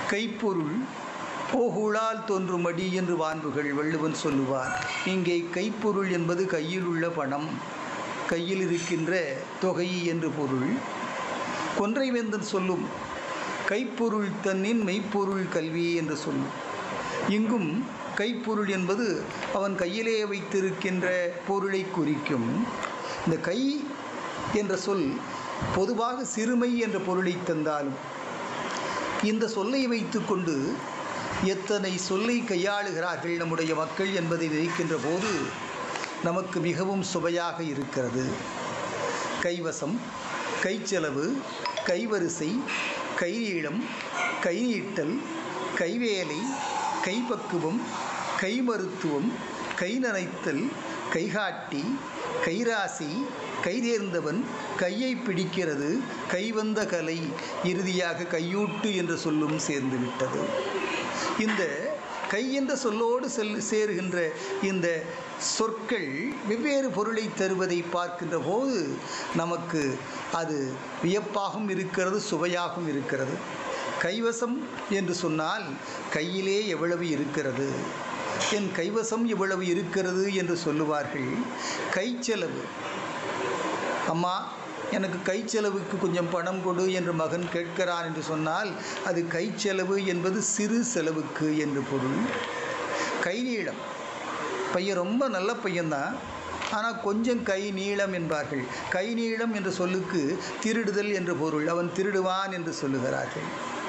கைப்பொருள் போகுழால் தோன்றும் அடி என்று வான்புகள் வள்ளுவன் சொல்லுவார் இங்கே கைப்பொருள் என்பது கையில் உள்ள பணம் கையில் இருக்கின்ற தொகை என்று பொருள் கொன்றைவேந்தன் சொல்லும் கைப்பொருள் தன்னின் மெய்ப்பொருள் கல்வி என்று சொல்லும் இங்கும் கைப்பொருள் என்பது அவன் கையிலே வைத்திருக்கின்ற பொருளை குறிக்கும் இந்த கை என்ற சொல் பொதுவாக சிறுமை என்ற பொருளை தந்தாலும் இந்த சொல்லை வைத்துக்கொண்டு எத்தனை சொல்லை கையாளுகிறார்கள் நம்முடைய மக்கள் என்பதை நினைக்கின்ற போது நமக்கு மிகவும் சுவையாக இருக்கிறது கைவசம் கைச்செலவு கைவரிசை கைநீளம் கைநீட்டல் கைவேலை கைப்பக்குவம் கைமருத்துவம் கை நனைத்தல் கைகாட்டி கைராசி கைதேர்ந்தவன் கையை பிடிக்கிறது கைவந்த கலை இறுதியாக கையூட்டு என்ற சொல்லும் சேர்ந்து விட்டது இந்த கை என்ற சொல்லோடு செல் சேருகின்ற இந்த சொற்கள் வெவ்வேறு பொருளை தருவதை பார்க்கின்ற போது நமக்கு அது வியப்பாகவும் இருக்கிறது சுவையாகவும் இருக்கிறது கைவசம் என்று சொன்னால் கையிலே எவ்வளவு இருக்கிறது என் கைவசம் எவ்வளவு இருக்கிறது என்று சொல்லுவார்கள் கைச்செலவு அம்மா எனக்கு கைச்செலவுக்கு கொஞ்சம் பணம் கொடு என்று மகன் கேட்கிறான் என்று சொன்னால் அது கைச்செலவு என்பது சிறு செலவுக்கு என்று பொருள் கை நீளம் பையன் ரொம்ப நல்ல பையன்தான் ஆனால் கொஞ்சம் கை நீளம் என்பார்கள் கை நீளம் என்ற சொல்லுக்கு திருடுதல் என்று பொருள் அவன் திருடுவான் என்று சொல்லுகிறார்கள்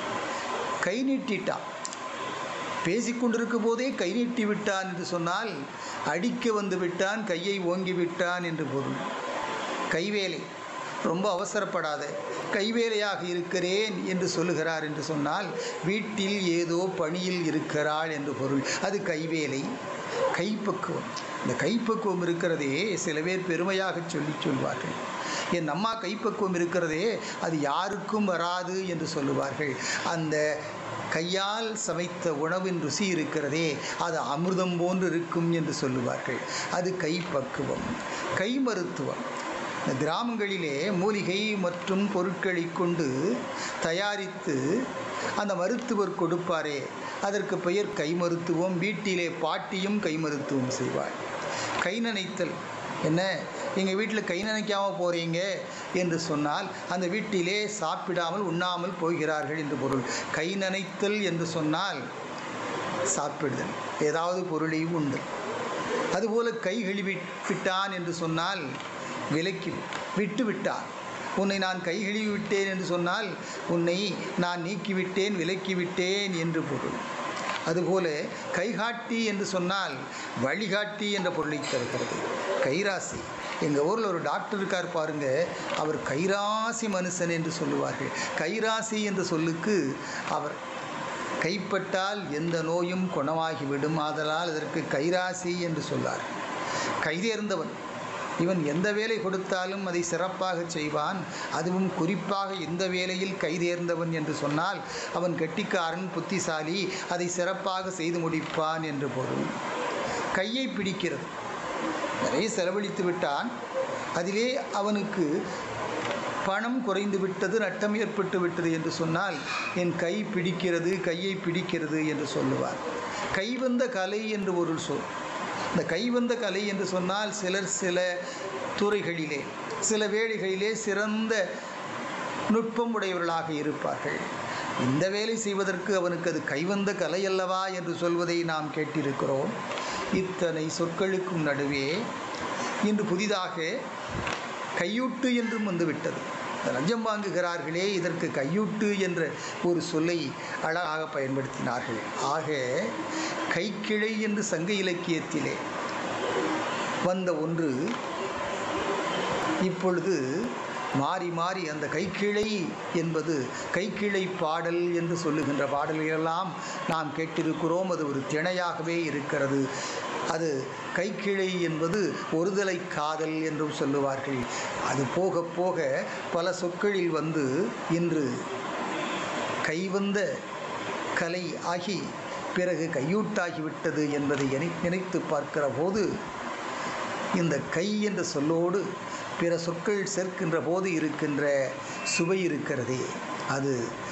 கை நீட்டிட்டான் பேசிக்கொண்டிருக்கும் போதே கை நீட்டி விட்டான் என்று சொன்னால் அடிக்க வந்து விட்டான் கையை ஓங்கி விட்டான் என்று பொருள் கைவேலை ரொம்ப அவசரப்படாத கைவேலையாக இருக்கிறேன் என்று சொல்லுகிறார் என்று சொன்னால் வீட்டில் ஏதோ பணியில் இருக்கிறாள் என்று பொருள் அது கைவேலை கைப்பக்குவம் இந்த கைப்பக்குவம் இருக்கிறதே சில பேர் பெருமையாக சொல்லி சொல்வார்கள் என் அம்மா கைப்பக்குவம் இருக்கிறதே அது யாருக்கும் வராது என்று சொல்லுவார்கள் அந்த கையால் சமைத்த உணவின் ருசி இருக்கிறதே அது அமிர்தம் போன்று இருக்கும் என்று சொல்லுவார்கள் அது கைப்பக்குவம் கை மருத்துவம் இந்த கிராமங்களிலே மூலிகை மற்றும் பொருட்களை கொண்டு தயாரித்து அந்த மருத்துவர் கொடுப்பாரே அதற்கு பெயர் கை மருத்துவம் வீட்டிலே பாட்டியும் கை மருத்துவம் செய்வார் கை நனைத்தல் என்ன எங்கள் வீட்டில் கை நினைக்காமல் போகிறீங்க என்று சொன்னால் அந்த வீட்டிலே சாப்பிடாமல் உண்ணாமல் போகிறார்கள் என்று பொருள் கை நனைத்தல் என்று சொன்னால் சாப்பிடுதல் ஏதாவது பொருளை உண்டு அதுபோல கை கழுவி விட்டான் என்று சொன்னால் விலக்கி விட்டு விட்டான் உன்னை நான் கை கழுவி விட்டேன் என்று சொன்னால் உன்னை நான் நீக்கிவிட்டேன் விலக்கி விட்டேன் என்று பொருள் அதுபோல கைகாட்டி என்று சொன்னால் வழிகாட்டி என்ற பொருளை தருகிறது கைராசி எங்கள் ஊரில் ஒரு டாக்டர் இருக்கார் பாருங்க அவர் கைராசி மனுஷன் என்று சொல்லுவார்கள் கைராசி என்ற சொல்லுக்கு அவர் கைப்பட்டால் எந்த நோயும் குணமாகிவிடும் ஆதலால் இதற்கு கைராசி என்று சொல்லார் கைதேர்ந்தவன் இவன் எந்த வேலை கொடுத்தாலும் அதை சிறப்பாக செய்வான் அதுவும் குறிப்பாக எந்த வேலையில் கைதேர்ந்தவன் என்று சொன்னால் அவன் கெட்டிக்காரன் புத்திசாலி அதை சிறப்பாக செய்து முடிப்பான் என்று பொருள் கையை பிடிக்கிறது நிறைய செலவழித்து விட்டான் அதிலே அவனுக்கு பணம் குறைந்து விட்டது நட்டம் ஏற்பட்டு விட்டது என்று சொன்னால் என் கை பிடிக்கிறது கையை பிடிக்கிறது என்று சொல்லுவார் கைவந்த கலை என்று ஒரு சொல் இந்த கைவந்த கலை என்று சொன்னால் சிலர் சில துறைகளிலே சில வேலைகளிலே சிறந்த நுட்பம் உடையவர்களாக இருப்பார்கள் இந்த வேலை செய்வதற்கு அவனுக்கு அது கைவந்த கலை அல்லவா என்று சொல்வதை நாம் கேட்டிருக்கிறோம் இத்தனை சொற்களுக்கும் நடுவே இன்று புதிதாக கையூட்டு என்றும் வந்துவிட்டது லஞ்சம் வாங்குகிறார்களே இதற்கு கையூட்டு என்ற ஒரு சொல்லை அழகாக பயன்படுத்தினார்கள் ஆக கைக்கிளை என்று சங்க இலக்கியத்திலே வந்த ஒன்று இப்பொழுது மாறி மாறி அந்த கைக்கிளை என்பது கைக்கிளை பாடல் என்று சொல்லுகின்ற பாடல்களெல்லாம் நாம் கேட்டிருக்கிறோம் அது ஒரு திணையாகவே இருக்கிறது அது கைக்கிளை என்பது ஒருதலை காதல் என்றும் சொல்லுவார்கள் அது போக போக பல சொற்களில் வந்து இன்று கைவந்த கலை ஆகி பிறகு கையூட்டாகிவிட்டது என்பதை நினை நினைத்து பார்க்கிற போது இந்த கை என்ற சொல்லோடு பிற சொற்கள் சேர்க்கின்ற போது இருக்கின்ற சுவை இருக்கிறதே அது